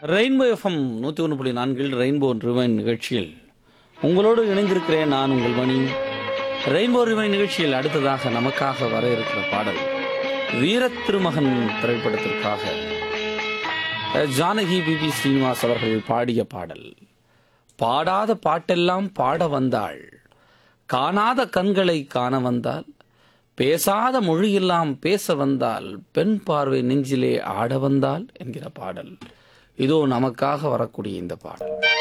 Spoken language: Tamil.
ரெயின்போ எஃப்எம் நூற்றி ஒன்று புள்ளி நான்கில் ரெயின்போ ரிவைன் நிகழ்ச்சியில் உங்களோடு இணைந்திருக்கிறேன் நான் உங்கள் மணி ரெயின்போ ரிவைன் நிகழ்ச்சியில் அடுத்ததாக நமக்காக வர இருக்கிற பாடல் வீரத் திருமகன் திரைப்படத்திற்காக அஹ், ஜானகி பிபி ஸ்ரீனிவாஸ் அவர்கள் பாடிய பாடல் பாடாத பாட்டெல்லாம் பாட வந்தாள் காணாத கண்களை காண வந்தால் பேசாத மொழியெல்லாம் பேச வந்தால் பெண் பார்வை நெஞ்சிலே ஆட வந்தால் என்கிற பாடல் இதோ நமக்காக வரக்கூடிய இந்த பாடல்